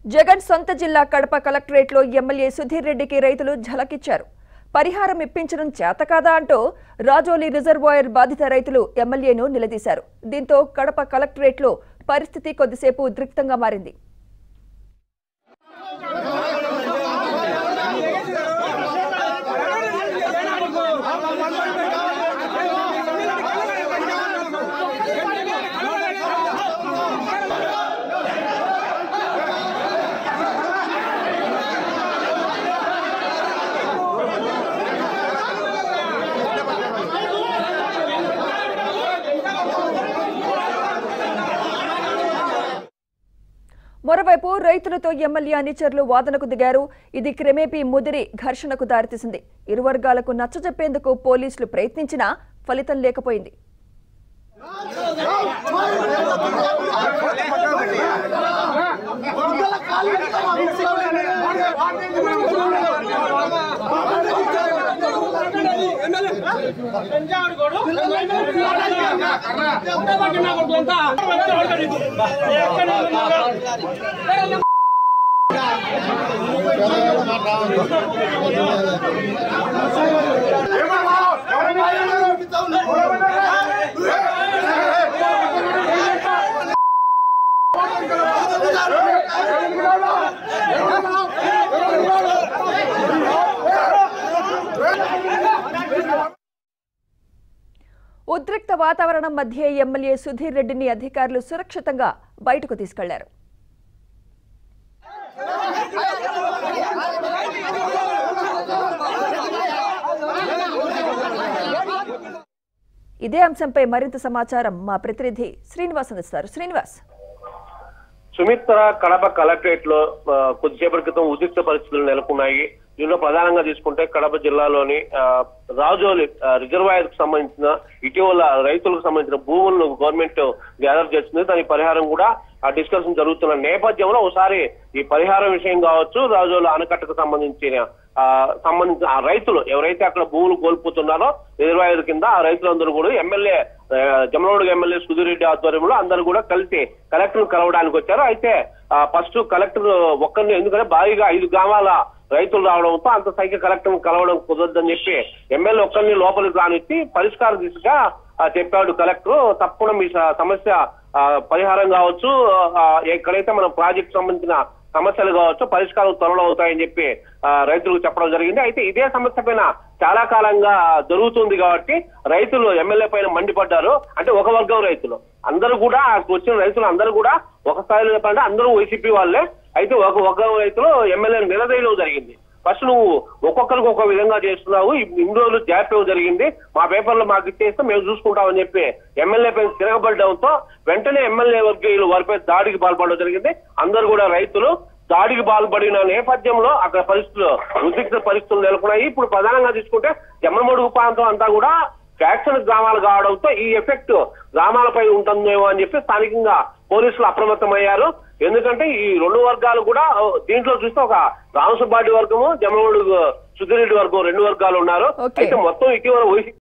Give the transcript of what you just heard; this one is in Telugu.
జగన్ సొంత జిల్లా కడప కలెక్టరేట్లో ఎమ్మెల్యే సుధీర్ రెడ్డికి రైతులు ఝలకిచ్చారు పరిహారం ఇప్పించడం చేతకాదా అంటూ రాజోలి రిజర్వాయర్ బాధిత రైతులు ఎమ్మెల్యేను నిలదీశారు దీంతో కడప కలెక్టరేట్లో పరిస్థితి కొద్దిసేపు ఉద్రిక్తంగా మారింది మరోవైపు రైతులతో ఎమ్మెల్యే అనుచరులు వాదనకు దిగారు ఇది క్రమేపీ ముదిరి ఘర్షణకు దారితీసింది ఇరు వర్గాలకు నచ్చజెప్పేందుకు పోలీసులు ప్రయత్నించినా ఫలితం లేకపోయింది ఉద్రిక్త వాతావరణం మధ్య ఎమ్మెల్యే సుధీర్ రెడ్డిని అధికారులు సురక్షితంగా బయటకు తీసుకెళ్లారు ఇదే అంశంపై మరింత సమాచారం మా ప్రతినిధి శ్రీనివాస్ అందిస్తారు శ్రీనివాస్ సుమిత్ర కడప కలెక్టరేట్ లో ఆ, కొద్దిసేపటి క్రితం ఉద్రిక్త పరిస్థితులు నెలకొన్నాయి దీనిలో ప్రధానంగా తీసుకుంటే కడప జిల్లాలోని ఆ, రాజోలి ఆ, రిజర్వాయర్ కు సంబంధించిన ఇటీవల రైతులకు సంబంధించిన భూములను గవర్నమెంట్ గ్యాదర్ చేస్తుంది దాని పరిహారం కూడా ఆ డిస్కషన్ జరుగుతున్న నేపథ్యంలో ఒకసారి ఈ పరిహారం విషయం కావచ్చు రాజోలు ఆనకట్టకు సంబంధించిన ఆ, సంబంధించిన ఆ రైతులు ఎవరైతే అక్కడ భూములు కోల్పోతున్నారో రిజర్వాయర్ కింద ఆ రైతులందరూ కూడా ఎమ్మెల్యే జమలవాడు ఎమ్మెల్యే సుధీర్ రెడ్డి ఆధ్వర్యంలో అందరూ కూడా కలిసి కలెక్టర్ కలవడానికి వచ్చారు అయితే ఫస్ట్ కలెక్టర్ ఒక్కరిని ఎందుకంటే భారీగా ఐదు గ్రామాల రైతులు రావడంతో అంత సంఖ్య కలెక్టర్ కలవడం కుదరదని చెప్పి ఎమ్మెల్యే ఒక్కరిని లోపలికి రానిచ్చి పరిష్కార దిశగా ఆ, చెప్పాడు కలెక్టర్ తప్పకుండా మీ స- సమస్య ఆ, పరిహారం కావచ్చు ఆ, ఎక్కడైతే మన ప్రాజెక్ట్ సంబంధించిన సమస్యలు కావచ్చు పరిష్కారం త్వరలో అవుతాయని చెప్పి ఆ, రైతులకు చెప్పడం జరిగింది అయితే ఇదే సమస్య పైన చాలా కాలంగా జరుగుతుంది కాబట్టి రైతులు ఎమ్మెల్యే పైన మండిపడ్డారు అంటే ఒక వర్గం రైతులు అందరూ కూడా అక్కడికి వచ్చిన రైతులు అందరూ కూడా ఒక స్థాయిలో చెప్పాలంటే అందరూ వైసీపీ వాళ్ళే అయితే ఒక వర్గం రైతులు ఎమ్మెల్యే నిలదీయడం జరిగింది ఫస్ట్ నువ్వు ఒక్కొక్కరికి ఒక విధంగా చేస్తున్నావు ఇన్ని ఇన్ని రోజులు జాప్యం జరిగింది మా పేపర్లో మాకు ఇచ్చేస్తే మేము చూసుకుంటామని చెప్పి ఎమ్మెల్యే పైన తిరగబడడంతో వెంటనే ఎమ్మెల్యే వర్గీయులు వారిపై దాడికి పాల్పడడం జరిగింది అందరూ కూడా రైతులు దాడికి పాల్పడిన నేపథ్యంలో అక్కడ పరిస్థితులు ఉద్రిక్త పరిస్థితులు నెలకొన్నాయి ఇప్పుడు ప్రధానంగా తీసుకుంటే జమ్మమడుగు ప్రాంతం అంతా కూడా ఫ్యాక్షన్ గ్రామాలు కావడంతో ఈ ఎఫెక్ట్ గ్రామాలపై ఉంటుందేమో అని చెప్పి స్థానికంగా పోలీసులు అప్రమత్తమయ్యారు ఎందుకంటే ఈ రెండు వర్గాలు కూడా ఓ, దీంట్లో చూస్తే ఒక రామసుబ్బాటి వర్గము జమ్మమడుగు సుధీరెడ్డి వర్గం రెండు వర్గాలు ఉన్నారు Okay. అయితే మొత్తం ఇటీవల వైసీపీ